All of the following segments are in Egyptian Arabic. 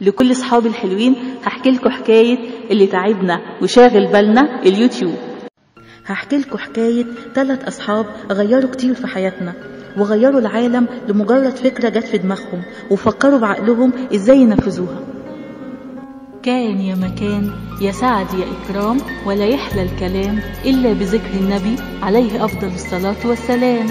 لكل صحابي الحلوين هحكي لكم حكاية اللي تعبنا وشاغل بالنا اليوتيوب هحكي لكم حكاية ثلاث أصحاب غيروا كتير في حياتنا وغيروا العالم لمجرد فكرة جت في دماغهم وفكروا بعقلهم ازاي ينفذوها كان يا مكان يا سعد يا إكرام ولا يحلى الكلام إلا بذكر النبي عليه أفضل الصلاة والسلام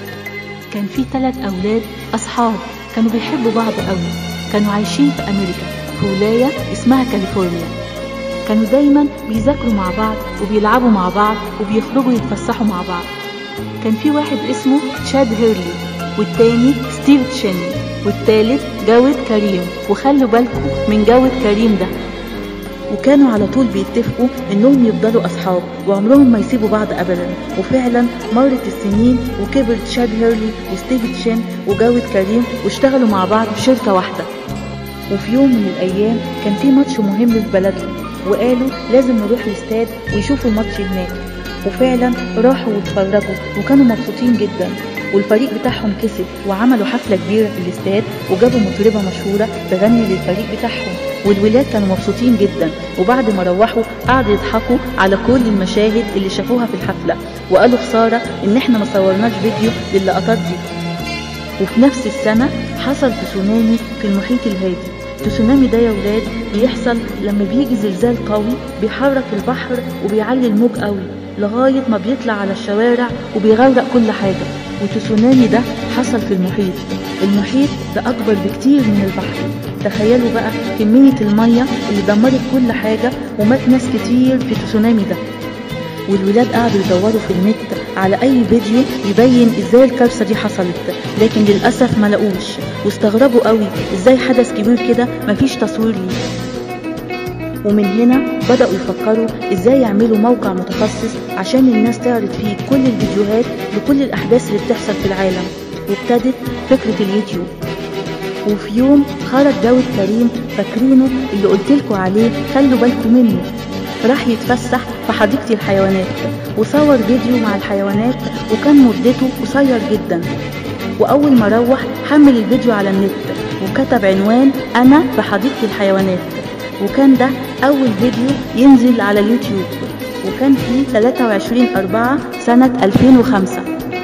كان في ثلاث أولاد أصحاب كانوا بيحبوا بعض قوي كانوا عايشين في أمريكا في ولاية اسمها كاليفورنيا كانوا دايما بيذاكروا مع بعض وبيلعبوا مع بعض وبيخرجوا يتفسحوا مع بعض كان في واحد اسمه تشاد هيرلي والتاني ستيف تشين والتالت جاود كريم وخلوا بالكم من جاود كريم ده وكانوا على طول بيتفقوا انهم يفضلوا اصحاب وعمرهم ما يسيبوا بعض ابدا وفعلا مرت السنين وكبر تشاد هيرلي وستيف تشين وجاود كريم واشتغلوا مع بعض في شركه واحده وفي يوم من الايام كان في ماتش مهم في بلدهم وقالوا لازم نروح الاستاد ويشوفوا الماتش هناك وفعلا راحوا واتفرجوا وكانوا مبسوطين جدا والفريق بتاعهم كسب وعملوا حفلة كبيرة في الاستاد وجابوا مطربة مشهورة تغني للفريق بتاعهم والولاد كانوا مبسوطين جدا وبعد ما روحوا قعدوا يضحكوا على كل المشاهد اللي شافوها في الحفلة وقالوا خسارة ان احنا ما صورناش فيديو للقطات دي وفي نفس السنة حصل تسونامي في المحيط الهادي التسونامي ده يا ولاد بيحصل لما بيجي زلزال قوي بيحرك البحر وبيعلي الموج قوي لغاية ما بيطلع على الشوارع وبيغرق كل حاجة والتسونامي ده حصل في المحيط المحيط ده أكبر بكتير من البحر تخيلوا بقى كمية المية اللي دمرت كل حاجة ومات ناس كتير في التسونامي ده والولاد قعدوا يدوروا في النت على اي فيديو يبين ازاي الكارثه دي حصلت لكن للاسف ما لقوش واستغربوا قوي ازاي حدث كبير كده مفيش تصوير ليه ومن هنا بدأوا يفكروا ازاي يعملوا موقع متخصص عشان الناس تعرض فيه كل الفيديوهات لكل الأحداث اللي بتحصل في العالم وابتدت فكرة اليوتيوب وفي يوم خرج داود كريم فاكرينه اللي قلتلكوا عليه خلوا بالكم منه راح يتفسح في حديقة الحيوانات وصور فيديو مع الحيوانات وكان مدته قصير جدا وأول ما روح حمل الفيديو على النت وكتب عنوان أنا في حديقة الحيوانات وكان ده أول فيديو ينزل على اليوتيوب وكان فيه 23 أربعة سنة 2005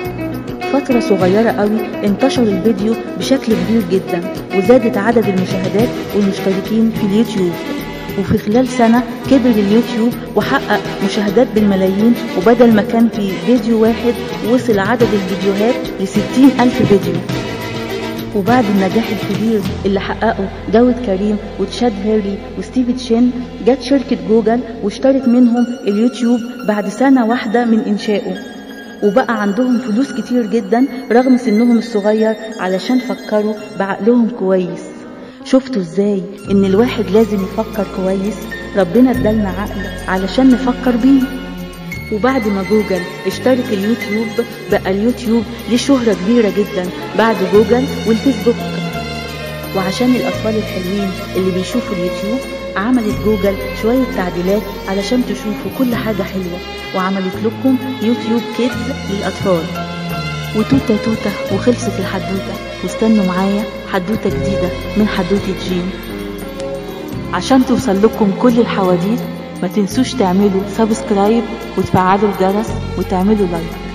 فترة صغيرة قوي انتشر الفيديو بشكل كبير جدا وزادت عدد المشاهدات والمشتركين في اليوتيوب وفي خلال سنة كبر اليوتيوب وحقق مشاهدات بالملايين وبدل ما كان في فيديو واحد وصل عدد الفيديوهات لستين ألف فيديو وبعد النجاح الكبير اللي حققه داود كريم وتشاد هيرلي وستيف تشين جت شركة جوجل واشترت منهم اليوتيوب بعد سنة واحدة من إنشائه وبقى عندهم فلوس كتير جدا رغم سنهم الصغير علشان فكروا بعقلهم كويس شفتوا ازاي ان الواحد لازم يفكر كويس ربنا ادالنا عقل علشان نفكر بيه وبعد ما جوجل اشترك اليوتيوب بقى اليوتيوب ليه شهرة كبيرة جدا بعد جوجل والفيسبوك وعشان الأطفال الحلوين اللي بيشوفوا اليوتيوب عملت جوجل شوية تعديلات علشان تشوفوا كل حاجة حلوة وعملت لكم يوتيوب كيدز للأطفال وتوتة توتة وخلصت الحدوتة واستنوا معايا حدوتة جديدة من حدوتة جين عشان توصل لكم كل الحواديت ما تنسوش تعملوا سبسكرايب وتفعلوا الجرس وتعملوا لايك